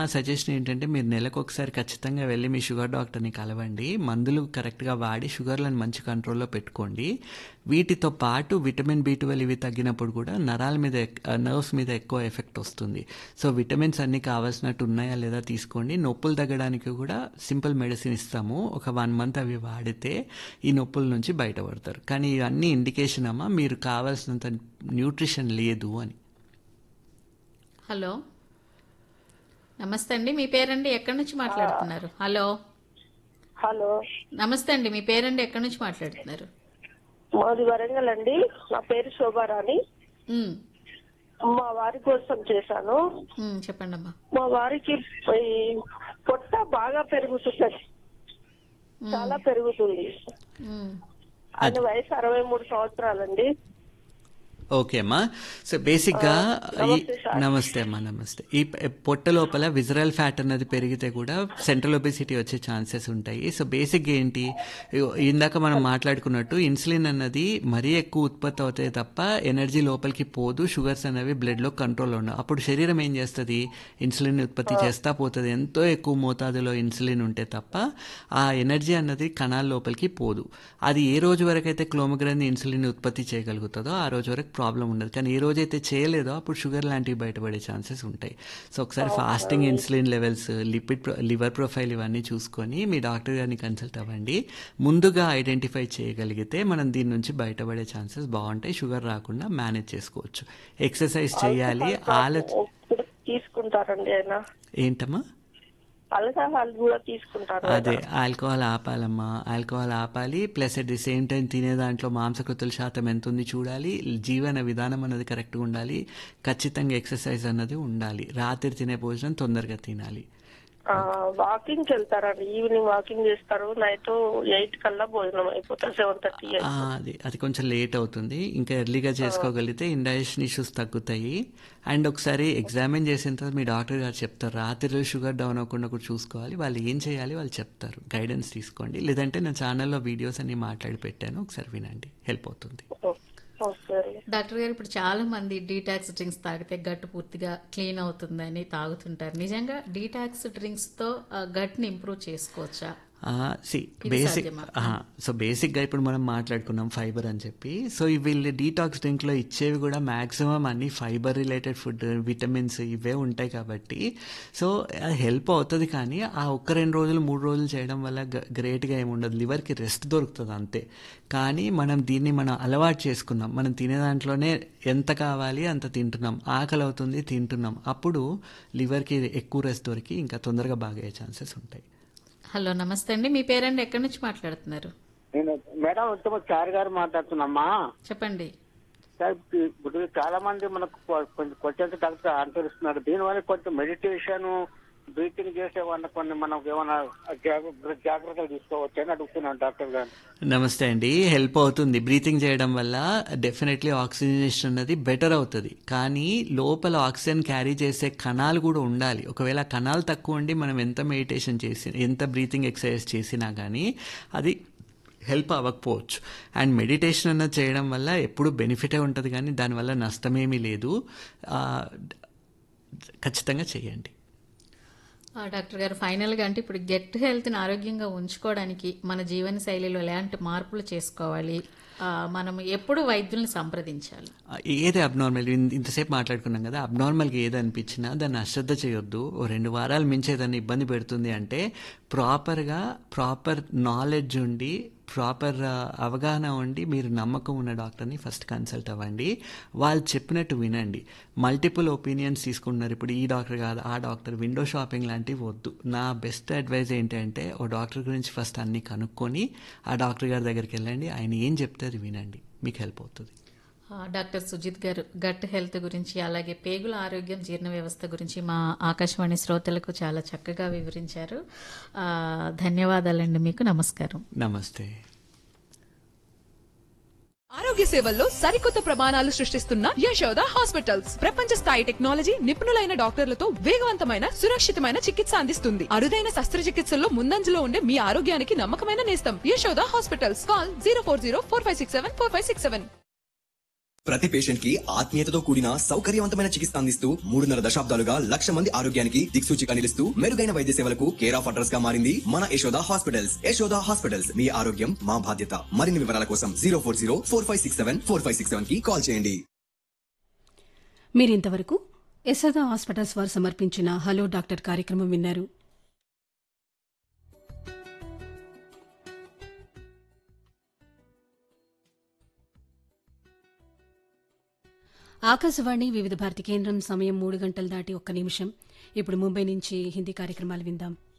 Suggestion ఏంటంటే మీరు నెలకు ఒకసారి ఖచ్చితంగా వెళ్ళి మీ షుగర్ డాక్టర్ని కలవండి మందులు కరెక్ట్గా వాడి షుగర్లను మంచి కంట్రోల్లో పెట్టుకోండి వీటితో పాటు విటమిన్ బి ట్వెల్వ్ ఇవి తగ్గినప్పుడు కూడా నరాల మీద నర్వ్స్ మీద ఎక్కువ ఎఫెక్ట్ వస్తుంది సో విటమిన్స్ అన్నీ కావాల్సినట్టు ఉన్నాయా లేదా తీసుకోండి నొప్పులు తగ్గడానికి కూడా సింపుల్ మెడిసిన్ ఇస్తాము ఒక వన్ మంత్ అవి వాడితే ఈ నొప్పుల నుంచి బయటపడతారు కానీ ఇవన్నీ ఇండికేషన్ అమ్మా మీరు కావాల్సినంత న్యూట్రిషన్ లేదు అని హలో నమస్తే అండి మీ పేరండి ఎక్కడి నుంచి మాట్లాడుతున్నారు హలో హలో నమస్తే అండి మీ పేరండి ఎక్కడి నుంచి మాట్లాడుతున్నారు మాది వరంగల్ అండి నా పేరు శోభారాణి ఉమ్, మా వారి కోసం చేశాను ఉమ్, చెప్పండి అమ్మా మా వారికి ఈ పొట్ట బాగా పెరుగుతుంది చాలా పెరుగుతుంది ఉమ్, ఆయన వయసు అరవై మూడు సంవత్సరాలండి ఓకే అమ్మా సో బేసిక్గా ఈ నమస్తే సార్. నమస్తే అమ్మా నమస్తే ఈ ప- పొట్ట లోపల విజరల్ ఫ్యాట్ అన్నది పెరిగితే కూడా సెంట్రల్ ఒబిసిటీ వచ్చే ఛాన్సెస్ ఉంటాయి సో బేసిక్గా ఏంటి ఇగో ఇందాక మనం మాట్లాడుకున్నట్టు ఇన్సులిన్ అన్నది మరీ ఎక్కువ ఉత్పత్తి అవుతాయి తప్ప ఎనర్జీ లోపలికి పోదు షుగర్స్ అనేవి బ్లడ్లో కంట్రోల్ ఉండవు అప్పుడు శరీరం ఏం చేస్తుంది ఇన్సులిన్ ఉత్పత్తి చేస్తా పోతుంది ఎంతో ఎక్కువ మోతాదులో ఇన్సులిన్ ఉంటే తప్ప ఆ ఎనర్జీ అన్నది కణాల లోపలికి పోదు అది ఏ రోజు వరకు అయితే క్లోమగ్రాన్ని ఇన్సులిన్ ఉత్పత్తి చేయగలుగుతుందో ఆ రోజు వరకు ప్రాబ్లం ఉండదు కానీ ఏ రోజైతే చేయలేదో అప్పుడు షుగర్ లాంటివి బయటపడే ఛాన్సెస్ ఉంటాయి సో ఒకసారి fasting insulin levels lipid liver profile ఇవన్నీ చూసుకొని మీ డాక్టర్ గారిని కన్సల్ట్ అవ్వండి ముందుగా ఐడెంటిఫై చేయగలిగితే మనం దీని నుంచి బయటపడే ఛాన్సెస్ బాగుంటాయి షుగర్ రాకుండా మేనేజ్ చేసుకోవచ్చు ఎక్సర్సైజ్ చేయాలి ఆలో ఇప్పుడు తీసుకుంటారండి ఆయన ఏంటమ్మా అల్కహాల్ కూడా తీసుకుంటారు అదే ఆల్కహాల్ ఆపాలమ్మా ఆల్కహాల్ ఆపాలి plus at the same time తినే దాంట్లో మాంసకృతుల శాతం ఎంత ఉంది చూడాలి జీవన విధానం అన్నది కరెక్ట్గా ఉండాలి ఖచ్చితంగా ఎక్సర్సైజ్ అన్నది ఉండాలి రాత్రి తినే భోజనం తొందరగా తినాలి వాకింగ్ వెళ్తారండి ఈవినింగ్ వాకింగ్ చేస్తారు నైట్ ఎయిట్ కల్లా భోజనం అయిపోతుంది సెవెన్ థర్టీ ఆ, అది అది కొంచెం లేట్ అవుతుంది ఇంకా ఎర్లీగా చేసుకోగలిగితే ఇండైజెషన్ ఇష్యూస్ తగ్గుతాయి అండ్ ఒకసారి ఎగ్జామిన్ చేసిన తర్వాత మీ డాక్టర్ గారు చెప్తారు రాత్రి షుగర్ డౌన్ అవ్వకుండా కూడా చూసుకోవాలి వాళ్ళు ఏం చేయాలి వాళ్ళు చెప్తారు గైడెన్స్ తీసుకోండి లేదంటే నా ఛానల్లో వీడియోస్ అన్ని మాట్లాడి పెట్టాను ఒకసారి వినండి హెల్ప్ అవుతుంది ఓకే డాక్టర్ గారు ఇప్పుడు చాలా మంది డీటాక్స్ డ్రింక్స్ తాగితే గట్ పూర్తిగా క్లీన్ అవుతుందని తాగుతుంటారు నిజంగా డీటాక్స్ డ్రింక్స్ తో గట్ ని ఇంప్రూవ్ చేసుకోవచ్చా సి ఇది బేసిక్ సాధ్యమా? సో బేసిక్గా ఇప్పుడు మనం మాట్లాడుకున్నాం ఫైబర్ అని చెప్పి సో ఈ వీళ్ళు డీటాక్స్ డ్రింక్లో ఇచ్చేవి కూడా మ్యాక్సిమం అన్ని ఫైబర్ రిలేటెడ్ ఫుడ్ విటమిన్స్ ఇవే ఉంటాయి కాబట్టి సో అది హెల్ప్ అవుతుంది కానీ ఆ ఒక్క రెండు రోజులు మూడు రోజులు చేయడం వల్ల గ్రేట్గా ఏమి ఉండదు లివర్కి రెస్ట్ దొరుకుతుంది అంతే కానీ మనం దీన్ని మనం అలవాటు చేసుకున్నాం మనం తినే దాంట్లోనే ఎంత కావాలి అంత తింటున్నాం ఆకలి అవుతుంది తింటున్నాం అప్పుడు లివర్కి ఎక్కువ రెస్ట్ దొరికి ఇంకా తొందరగా బాగయ్యే ఛాన్సెస్ ఉంటాయి హలో నమస్తే అండి మీ పేరండి ఎక్కడి నుంచి మాట్లాడుతున్నారు నేను మేడం ఉత్తమ చారి గారు మాట్లాడుతున్నామ్మా చెప్పండి సార్ ఇప్పుడు చాలా మంది మనకు కొ- కొంచెం క్వశ్చన్స్ కరెక్ట్ ఆన్సర్ ఇస్తున్నారు దీనివల్ల కొంచెం మెడిటేషన్ బ్రీతింగ్ చేసే వాళ్ళ కొన్ని మనం ఏమైనా జాగ్ర- జాగ్రత్తలు తీసుకోవచ్చు అని అడుగుతున్నాను డాక్టర్ గారు నమస్తే అండి హెల్ప్ అవుతుంది బ్రీతింగ్ చేయడం వల్ల డెఫినెట్లీ ఆక్సిజనేషన్ అనేది బెటర్ అవుతుంది కానీ లోపల ఆక్సిజన్ క్యారీ చేసే కణాలు కూడా ఉండాలి ఒకవేళ కణాలు తక్కువ ఉండి మనం ఎంత మెడిటేషన్ చేసి ఎంత బ్రీతింగ్ ఎక్సర్సైజ్ చేసినా కానీ అది హెల్ప్ అవ్వకపోవచ్చు అండ్ మెడిటేషన్ అన్నది చేయడం వల్ల ఎప్పుడు బెనిఫిటే ఉంటుంది కానీ దానివల్ల నష్టమేమీ లేదు ఆ, ఖచ్చితంగా చేయండి ఆ, డాక్టర్ గారు ఫైనల్ గా అంటే ఇప్పుడు గెట్ హెల్త్ ని ఆరోగ్యంగా ఉంచుకోవడానికి మన జీవన శైలిలో ఎలాంటి మార్పులు చేసుకోవాలి ఆ, మనం ఎప్పుడు వైద్యుల్ని సంప్రదించాలి ఏది అబ్నార్మల్ ఇంతసేపు మాట్లాడుకున్నాం కదా అబ్నార్మల్గా ఏది అనిపించినా దాన్ని అశ్రద్ధ చేయొద్దు ఓ రెండు వారాలు మించి ఏదైనా ఇబ్బంది పెడుతుంది అంటే ప్రాపర్గా ప్రాపర్ నాలెడ్జ్ ఉండి ప్రాపర్ అవగాహన ఉండి మీరు నమ్మకం ఉన్న డాక్టర్ని ఫస్ట్ కన్సల్ట్ అవ్వండి వాళ్ళు చెప్పినట్టు వినండి మల్టిపుల్ ఒపీనియన్స్ తీసుకుంటున్నారు ఇప్పుడు ఈ డాక్టర్ కాదు ఆ డాక్టర్ విండో షాపింగ్ లాంటివి వద్దు నా బెస్ట్ అడ్వైజ్ ఏంటంటే ఓ డాక్టర్ గురించి ఫస్ట్ అన్ని కనుక్కొని ఆ డాక్టర్ గారి దగ్గరికి వెళ్ళండి ఆయన ఏం చెప్తే అది వినండి మీకు హెల్ప్ అవుతుంది ఆ, డాక్టర్ సుజిత్ గారు గట్ హెల్త్ గురించి అలాగే పేగుల ఆరోగ్యం జీర్ణ వ్యవస్థ గురించి మా ఆకాశవాణి శ్రోతలకు చాలా చక్కగా వివరించారు ఆ, ధన్యవాదాలండి మీకు నమస్కారం నమస్తే ఆరోగ్య సేవల్లో సరికొత్త ప్రమాణాలు సృష్టిస్తున్న యశోద హాస్పిటల్స్ ప్రపంచ స్థాయి టెక్నాలజీ నిపుణులైన డాక్టర్లతో వేగవంతమైన సురక్షితమైన చికిత్స అందిస్తుంది అరుదైన శస్త్రచికిత్సల్లో ముందంజలో ఉండే మీ ఆరోగ్యానికి నమ్మకమైన నేస్తం Yashoda hospitals call zero four zero four five six seven four five six seven ప్రతి పేషెంట్ కి ఆత్మీయతతో కూడిన సౌకర్యవంతమైన చికిత్స అందిస్తూ మూడున్నర దశాబ్దాలుగా లక్ష మంది ఆరోగ్యానికి దిక్సూచిగా నిలుస్తూ మెరుగైన వైద్య సేవలకు కేర్ ఆఫ్ అడ్రస్ గా మారింది మన యశోద హాస్పిటల్స్ యశోద హాస్పిటల్స్ మీ ఆరోగ్యం మా బాధ్యత మరిన్ని వివరాల కోసం zero four zero four five six seven four five six seven కి కాల్ చేయండి మీరింతవరకు యశోద హాస్పిటల్స్ వారు సమర్పించిన హలో డాక్టర్ కార్యక్రమం విన్నారు ఆకాశవాణి వివిధ భారతి కేంద్రం సమయం మూడు గంటలు దాటి ఒక్క నిమిషం ఇప్పుడు ముంబై నుంచి హిందీ కార్యక్రమాలు విందాం